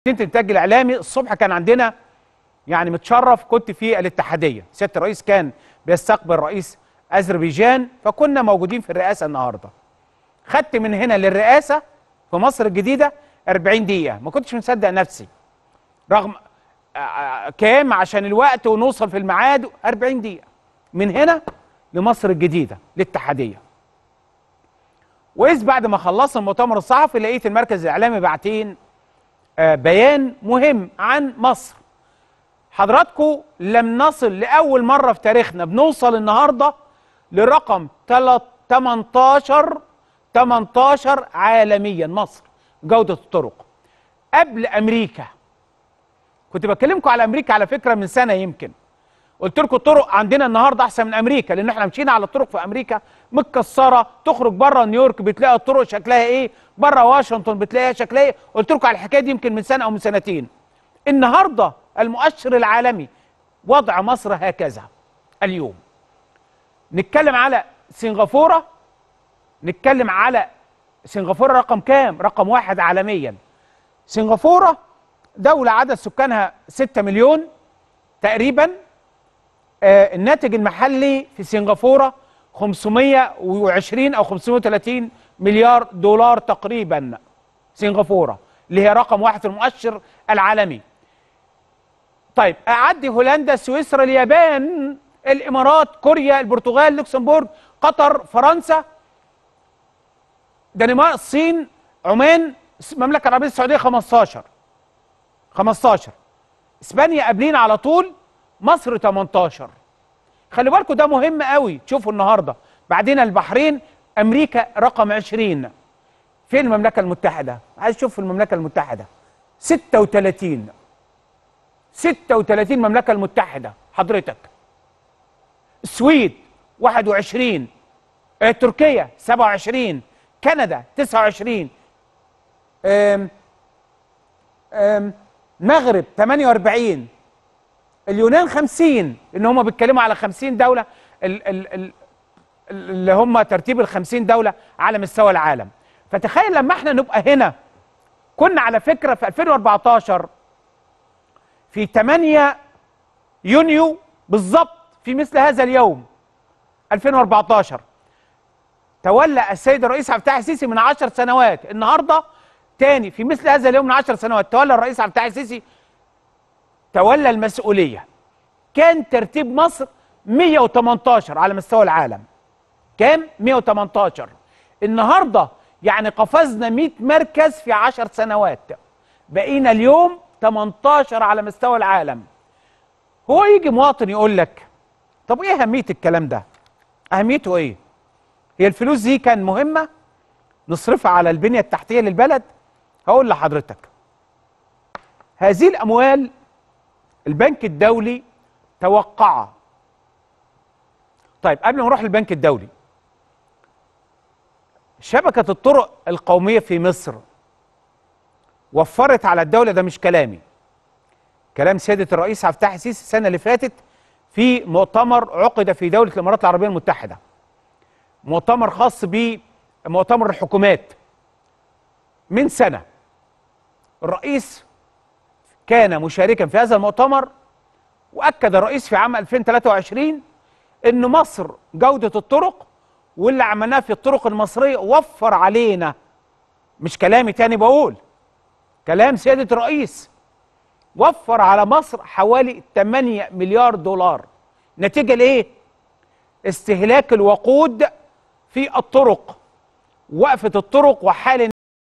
مدينه الانتاج الاعلامي الصبح كان عندنا يعني متشرف كنت في الاتحاديه سياده الرئيس كان بيستقبل رئيس اذربيجان فكنا موجودين في الرئاسه النهارده خدت من هنا للرئاسه في مصر الجديده 40 دقيقه ما كنتش مصدق نفسي رغم آه، آه، كام عشان الوقت ونوصل في الميعاد 40 دقيقه من هنا لمصر الجديده الاتحاديه واذ بعد ما خلصنا المؤتمر الصحفي لقيت المركز الاعلامي باعتين آه، بيان مهم عن مصر حضراتكم لم نصل لأول مرة في تاريخنا بنوصل النهاردة لرقم تلت- 18 18 عالميا مصر جودة الطرق قبل أمريكا كنت بكلمكم على أمريكا على فكرة من سنة يمكن قلت لكم الطرق عندنا النهارده احسن من امريكا لان احنا مشينا على الطرق في امريكا متكسره تخرج بره نيويورك بتلاقي الطرق شكلها ايه بره واشنطن بتلاقيها شكلها ايه قلت لكم على الحكايه دي يمكن من سنه او من سنتين النهارده المؤشر العالمي وضع مصر هكذا اليوم نتكلم على سنغافوره نتكلم على سنغافوره رقم كام رقم واحد عالميا سنغافوره دوله عدد سكانها 6 مليون تقريبا آه، الناتج المحلي في سنغافوره 520 او 530 مليار دولار تقريبا سنغافوره اللي هي رقم واحد في المؤشر العالمي طيب اعدي هولندا سويسرا اليابان الامارات كوريا البرتغال لوكسمبورغ قطر فرنسا دنمارك الصين عمان المملكه العربيه السعوديه 15 15 اسبانيا قبلين على طول مصر 18 خلي بالكم ده مهم قوي تشوفوا النهارده بعدين البحرين امريكا رقم 20 فين المملكه المتحده عايز اشوف المملكه المتحده 36 36 المملكه المتحده حضرتك السويد 21 آه، تركيا 27 كندا 29 آم، آم، المغرب 48 اليونان 50 ان هم بيتكلموا على 50 دوله ال ال ال اللي هم ترتيب ال 50 دوله على مستوى العالم فتخيل لما احنا نبقى هنا كنا على فكره في 2014 في 8 يونيو بالظبط في مثل هذا اليوم 2014 تولى السيد الرئيس عبد الفتاح السيسي من 10 سنوات النهارده تاني في مثل هذا اليوم من 10 سنوات تولى الرئيس عبد الفتاح السيسي تولى المسؤوليه كان ترتيب مصر 118 على مستوى العالم كام 118 النهارده يعني قفزنا 100 مركز في 10 سنوات بقينا اليوم 18 على مستوى العالم هو يجي مواطن يقول لك طب ايه اهميه الكلام ده اهميته ايه هي الفلوس دي كان مهمه نصرفها على البنيه التحتيه للبلد هقول لحضرتك هذه الاموال البنك الدولي توقع طيب قبل ما نروح للبنك الدولي شبكة الطرق القومية في مصر وفرت على الدولة ده مش كلامي كلام سيادة الرئيس عبد الفتاح السيسي السنة اللي فاتت في مؤتمر عقد في دولة الإمارات العربية المتحدة مؤتمر خاص بمؤتمر الحكومات من سنة الرئيس كان مشاركا في هذا المؤتمر واكد الرئيس في عام 2023 ان مصر جوده الطرق واللي عملناه في الطرق المصريه وفر علينا مش كلامي تاني بقول كلام سياده الرئيس وفر على مصر حوالي 8 مليار دولار نتيجه لايه استهلاك الوقود في الطرق وقفه الطرق وحال